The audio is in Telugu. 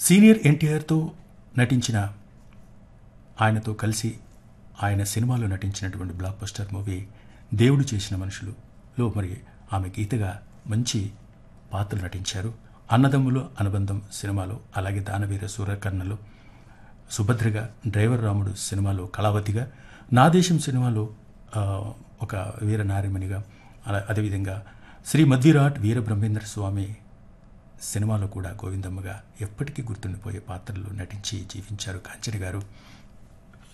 సీనియర్ ఎన్టీఆర్తో నటించిన ఆయనతో కలిసి ఆయన సినిమాలో నటించినటువంటి బ్లాక్ బస్టర్ మూవీ దేవుడు చేసిన మనుషులులో మరి ఆమె గీతగా మంచి పాత్రలు నటించారు అన్నదమ్ములు అనుబంధం సినిమాలో అలాగే దానవీర సూర్యకర్ణలో సుభద్రగా డ్రైవర్ రాముడు సినిమాలో కళావతిగా నా దేశం సినిమాలో ఆ, ఒక వీర నారిమణిగా అలా అదేవిధంగా శ్రీ మధ్విరాట్ వీర బ్రహ్మేంద్ర స్వామి సినిమాలో కూడా గోవిందమ్మగా ఎప్పటికీ గుర్తుండిపోయే పాత్రలో నటించి జీవించారు కాంచన గారు